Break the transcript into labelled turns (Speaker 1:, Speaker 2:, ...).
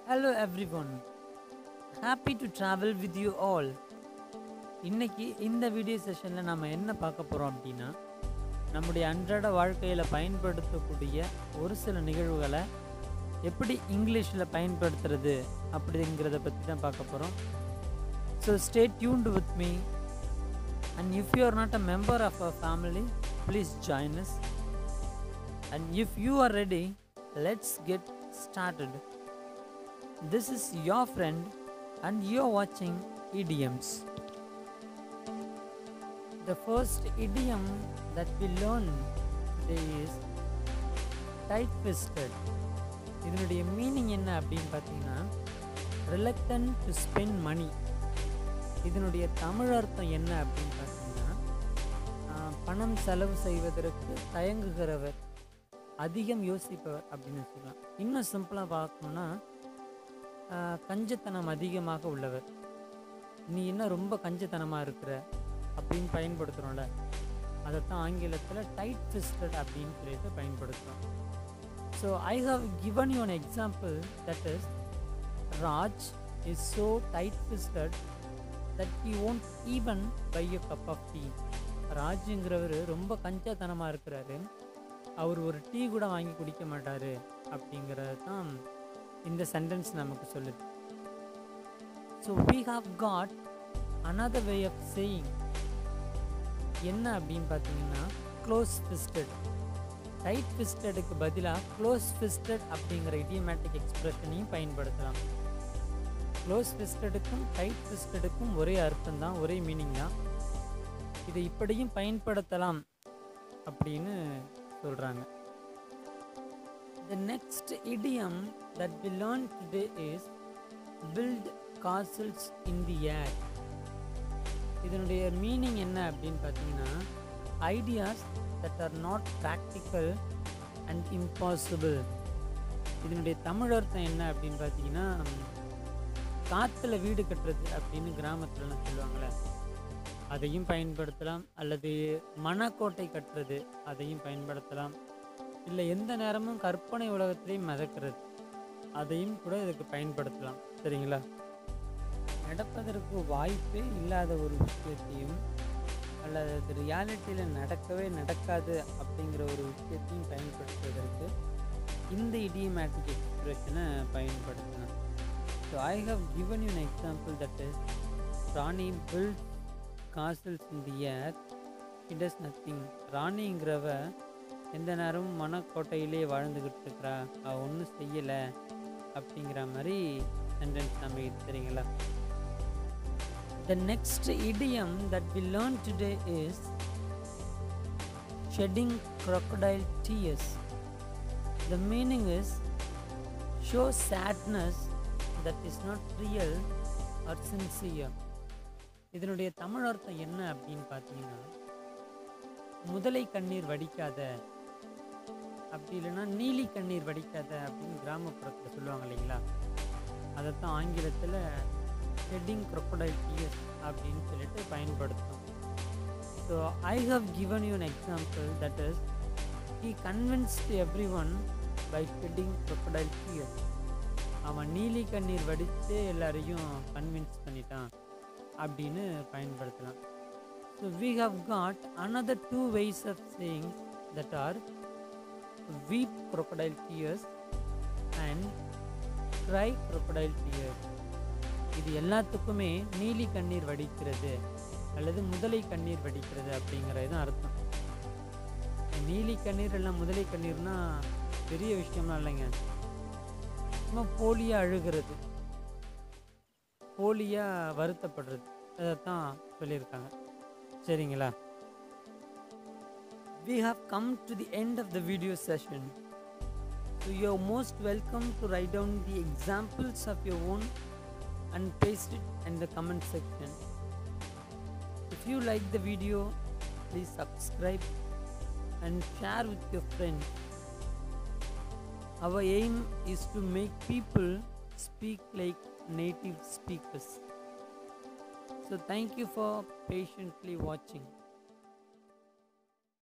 Speaker 1: Hello everyone. Happy to travel with you all. இன்னைக்கு இந்த video செஷனில் நம்ம என்ன பார்க்க போகிறோம் அப்படின்னா நம்முடைய அன்றாட வாழ்க்கையில் பயன்படுத்தக்கூடிய ஒரு சில நிகழ்வுகளை எப்படி இங்கிலீஷில் பயன்படுத்துறது அப்படிங்கிறத பற்றி தான் பார்க்க போகிறோம் so stay tuned with me and if you are not a member of a family please join us and if you are ready let's get started This is your friend, and you're watching idioms. The first idiom that we learn today is tight fisted. இதனுடைய meaning என்ன அப்படின்னு பார்த்தீங்கன்னா reluctant to spend மணி இதனுடைய தமிழ் அர்த்தம் என்ன அப்படின்னு பார்த்தீங்கன்னா ஆஹ், பணம் செலவு செய்வதற்கு தயங்குகிறவர் அதிகம் யோசிப்பவர் அப்படின்னு சொல்லலாம் இன்னும் சிம்பிளாக பார்க்கணும்னா ஆஹ், கஞ்சத்தனம் அதிகமாக உள்ளவர் நீ என்ன ரொம்ப கஞ்சத்தனமாக இருக்கிற அப்படின்னு பயன்படுத்துகிறோம்ல அதைத்தான் ஆங்கிலத்தில் டைட் ஃபிஸ்டட் அப்படின்னு சொல்லிட்டு பயன்படுத்துகிறோம் so I have given you an example that is Raj is so tight fisted that he won't even buy a cup of tea ராஜுங்கிறவர் ரொம்ப கஞ்சத்தனமாக இருக்கிறாரு அவர் ஒரு டீ கூட வாங்கி குடிக்க மாட்டார் அப்படிங்கிறது தான் இந்த சென்டென்ஸ் நமக்கு சொல்லுது so we have got another way of saying என்ன அப்படின்னு பார்த்தீங்கன்னா க்ளோஸ் ஃபிஸ்டட் டைட் ஃபிஸ்டடுக்கு பதிலாக க்ளோஸ் ஃபிஸ்டட் அப்படிங்கிற இடியமேட்டிக் எக்ஸ்பிரஷனையும் பயன்படுத்தலாம் க்ளோஸ் ஃபிஸ்டடுக்கும் டைட் ஃபிஸ்டடுக்கும் ஒரே அர்த்தம் தான் ஒரே மீனிங் தான் இதை இப்படியும் பயன்படுத்தலாம் அப்படின்னு சொல்கிறாங்க The next idiom that we learn today is build castles in the air. இதனுடைய மீனிங் என்ன அப்படின்னு பார்த்தீங்கன்னா ideas that are not practical and impossible இதனுடைய தமிழ் அர்த்தம் என்ன அப்படின்னு பார்த்தீங்கன்னா காற்றுல வீடு கட்டுறது அப்படின்னு கிராமத்துலலாம் சொல்லுவாங்கள்ல அதையும் பயன்படுத்தலாம் அல்லது மணக்கோட்டை கட்டுறது அதையும் பயன்படுத்தலாம் இல்லை எந்த நேரமும் கற்பனை உலகத்திலையும் மிதக்கிறது அதையும் கூட இதுக்கு பயன்படுத்தலாம் சரிங்களா நடப்பதற்கு வாய்ப்பே இல்லாத ஒரு விஷயத்தையும் அல்லது அது ரியாலிட்டியில் நடக்கவே நடக்காது அப்படிங்கிற ஒரு விஷயத்தையும் பயன்படுத்துவதற்கு இந்த இடியமேட்டிக் எக்ஸ்பிரஷனை பயன்படுத்தலாம் so I have given you an example that is Rani built castles in the air it does nothing ராணிங்கிறவ எந்த நேரமும் மனக்கோட்டையிலே வாழ்ந்துக்கிட்டு இருக்கிறா அவள் ஒன்றும் செய்யலை அப்படிங்கிற மாதிரி சென்டென்ஸ் அமையுது சரிங்களா த நெக்ஸ்ட் idiom தட் we learn today is shedding crocodile tears the meaning is show sadness that is not real or sincere இதனுடைய தமிழ் அர்த்தம் என்ன அப்படின்னு பார்த்தீங்கன்னா முதலை கண்ணீர் வடிக்காத அப்படி இல்லைன்னா நீலி கண்ணீர் வடிக்காத அப்படின்னு கிராமப்புறத்தில் சொல்லுவாங்க இல்லைங்களா அதைத்தான் ஆங்கிலத்தில் ஹெட்டிங் crocodile tears அப்படின்னு சொல்லிட்டு பயன்படுத்தும் so I have given you an example that is he convinced everyone by shedding crocodile tears அவன் நீலி கண்ணீர் வடித்து எல்லாரையும் கன்வின்ஸ் பண்ணிட்டான் அப்படின்னு பயன்படுத்தலாம் So we have got another two ways of saying that are weep crocodile tears and cry crocodile tears. இது எல்லாத்துக்குமே நீலி கண்ணீர் வடிக்கிறது அல்லது முதலை கண்ணீர் வடிக்கிறது அப்படிங்கிறது தான் அர்த்தம் நீலி கண்ணீர் எல்லாம் முதலை கண்ணீர்னா பெரிய விஷயம்லாம் இல்லைங்க சும்மா போலியாக அழுகிறது போலியாக வருத்தப்படுறது அதைத்தான் சொல்லியிருக்காங்க சரிங்களா we have come to the end of the video session so you're most welcome to write down the examples of your own and paste it in the comment section if you like the video please subscribe and share with your friends our aim is to make people speak like native speakers so thank you for patiently watching